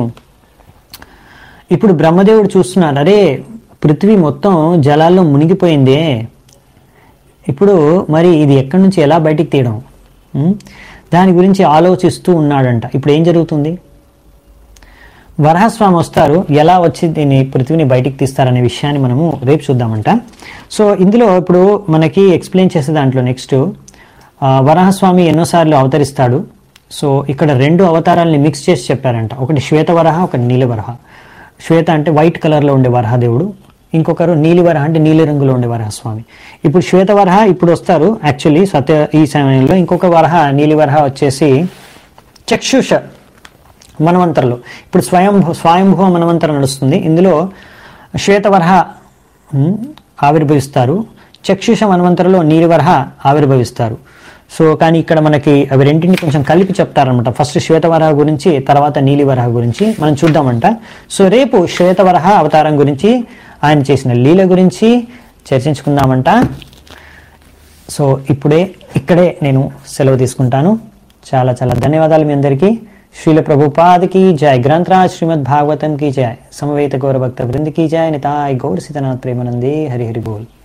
ఇప్పుడు బ్రహ్మదేవుడు చూస్తున్నారు అరే పృథ్వీ మొత్తం జలాల్లో మునిగిపోయిందే ఇప్పుడు మరి ఇది ఎక్కడి నుంచి ఎలా బయటికి తీయడం ఉం? దాని గురించి ఆలోచిస్తూ ఉన్నాడంట ఇప్పుడు ఏం జరుగుతుంది వరహస్వామి వస్తారు ఎలా వచ్చి దీన్ని పృథ్వీని బయటికి తీస్తారనే విషయాన్ని మనము రేపు చూద్దామంట సో ఇందులో ఇప్పుడు మనకి ఎక్స్ప్లెయిన్ చేసే దాంట్లో నెక్స్ట్ వరహస్వామి ఎన్నోసార్లు అవతరిస్తాడు సో ఇక్కడ రెండు అవతారాలని మిక్స్ చేసి చెప్పారంట ఒకటి శ్వేతవరహ ఒకటి నీలవరహ శ్వేత అంటే వైట్ కలర్లో ఉండే వరహదేవుడు ఇంకొకరు నీలివరహ అంటే నీలి రంగులో ఉండే వరహస్వామి ఇప్పుడు శ్వేతవరహ ఇప్పుడు వస్తారు యాక్చువల్లీ సత్య ఈ సమయంలో ఇంకొక వరహ నీలివరహ వచ్చేసి చక్షుష మనవంతరలు ఇప్పుడు స్వయంభూ స్వయంభవ మనవంతరం నడుస్తుంది ఇందులో శ్వేతవరహ ఉమ్, ఆవిర్భవిస్తారు చక్షుష మనవంతరలో నీలివరహ ఆవిర్భవిస్తారు సో కానీ ఇక్కడ మనకి అవి రెండింటిని కొంచెం కలిపి చెప్తారనమాట ఫస్ట్ శ్వేతవరహ గురించి తర్వాత నీలివరహ గురించి మనం చూద్దామంట సో రేపు శ్వేతవరహ అవతారం గురించి ఆయన చేసిన లీల గురించి చర్చించుకుందామంట సో ఇప్పుడే ఇక్కడే నేను సెలవు తీసుకుంటాను చాలా చాలా ధన్యవాదాలు మీ అందరికీ శ్రీల ప్రభుపాదకి జయ గ్రంథరాజ్ శ్రీమద్ భాగవతం की जय समवेत गौर भक्त वृंद की जय निताय गौर सीतनाथ प्रेमानंदे हरि हरि बोल